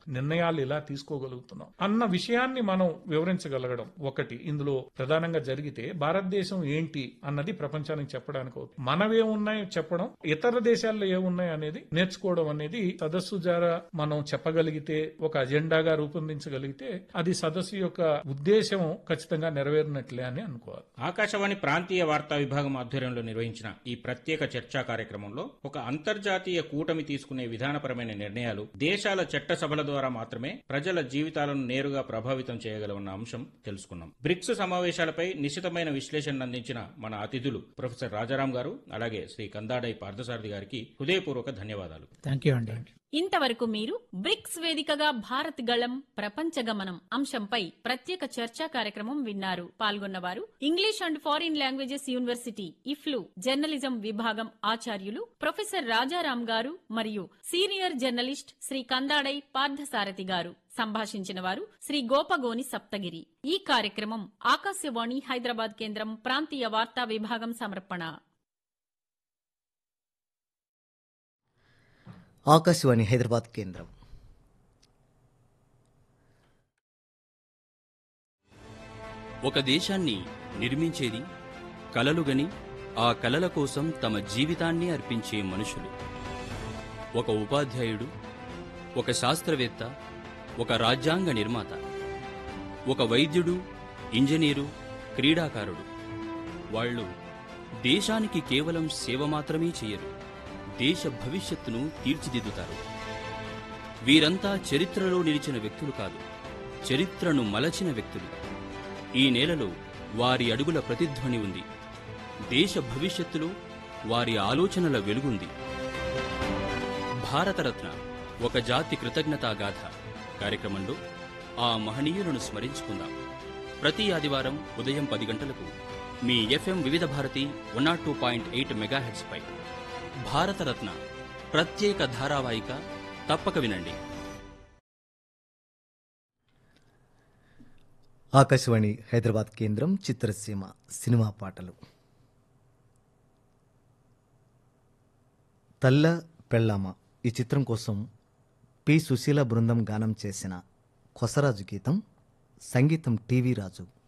నిర్ణయాలు ఇలా తీసుకోగలుగుతున్నాం అన్న విషయాన్ని మనం వివరించగలగడం ఒకటి ఇందులో ప్రధానంగా జరిగితే భారతదేశం ఏంటి అన్నది ప్రపంచానికి చెప్పడానికి అవుతుంది మనవేమున్నాయో చెప్పడం ఇతర దేశాల్లో ఏమున్నాయి అనేది నేర్చుకోవడం అనేది సదస్సు ద్వారా మనం చెప్పగలిగితే ఒక అజెండాగా రూపొందించగలిగితే అది సదస్సు యొక్క ఉద్దేశం ఖచ్చితంగా నెరవేరినట్లే అని అనుకోవాలి ఆకాశవాణి ప్రాంతీయ వార్తా విభాగం ఆధ్వర్యంలో నిర్వహించిన ఈ ప్రత్యేక చర్చా కార్యక్రమంలో ఒక అంతర్జాతీయ కూటమి తీసుకునే విధానపరమైన నిర్ణయాలు దేశాల చట్టసభల ద్వారా మాత్రమే ప్రజల జీవితాలను నేరుగా ప్రభావితం చేయగలవన్న అంశం తెలుసుకున్నాం బ్రిక్స్ సమావేశాలపై నిశితమైన విశ్లేషణ అందించిన మన అతిథులు ప్రొఫెసర్ రాజారాం గారు అలాగే శ్రీ కందాడై పార్థసారథి గారికి హృదయపూర్వక ధన్యవాదాలు థ్యాంక్ యూ అండి ఇంతవరకు మీరు బ్రిక్స్ వేదికగా భారత్ గళం ప్రపంచ గమనం అంశంపై ప్రత్యేక చర్చా కార్యక్రమం విన్నారు పాల్గొన్నవారు English and foreign languages university EFLU journalism విభాగం ఆచార్యులు ప్రొఫెసర్ రాజారాం గారు మరియు సీనియర్ జర్నలిస్ట్ శ్రీ కందాడై పార్థసారథి గారు సంభాషించిన వారు శ్రీ గోపగోని సప్తగిరి ఈ కార్యక్రమం ఆకాశవాణి హైదరాబాద్ కేంద్రం ప్రాంతీయ వార్తా విభాగం సమర్పణ ఆకాశవాణి హైదరాబాద్ కేంద్రం ఒక దేశాన్ని నిర్మించేది కలలుగని ఆ కలల కోసం తమ జీవితాన్ని అర్పించే మనుషులు ఒక ఉపాధ్యాయుడు ఒక శాస్త్రవేత్త ఒక రాజ్యాంగ నిర్మాత ఒక వైద్యుడు ఇంజనీరు క్రీడాకారుడు వాళ్ళు దేశానికి కేవలం సేవ మాత్రమే చేయరు దేశ భవిష్యత్తును తీర్చిదిద్దుతారు వీరంతా చరిత్రలో నిలిచిన వ్యక్తులు కాదు చరిత్రను మలచిన వ్యక్తులు ఈ నేలలో వారి అడుగుల ప్రతిధ్వని ఉంది దేశ భవిష్యత్తులో వారి ఆలోచనల వెలుగుంది భారతరత్న ఒక జాతి కృతజ్ఞతాగాథ కార్యక్రమంలో ఆ మహనీయులను స్మరించుకుందాం ప్రతి ఆదివారం ఉదయం పది గంటలకు మీ FM Vividh Bharati one nought two point eight మెగాహెడ్స్పై భారతరత్న ప్రత్యేక ధారావాహిక తప్పక వినండి ఆకాశవాణి హైదరాబాద్ కేంద్రం చిత్రసీమ సినిమా పాటలు తల్ల పెళ్ళామ ఈ చిత్రం కోసం పి సుశీల బృందం గానం చేసిన కొసరాజు గీతం సంగీతం టీవీ రాజు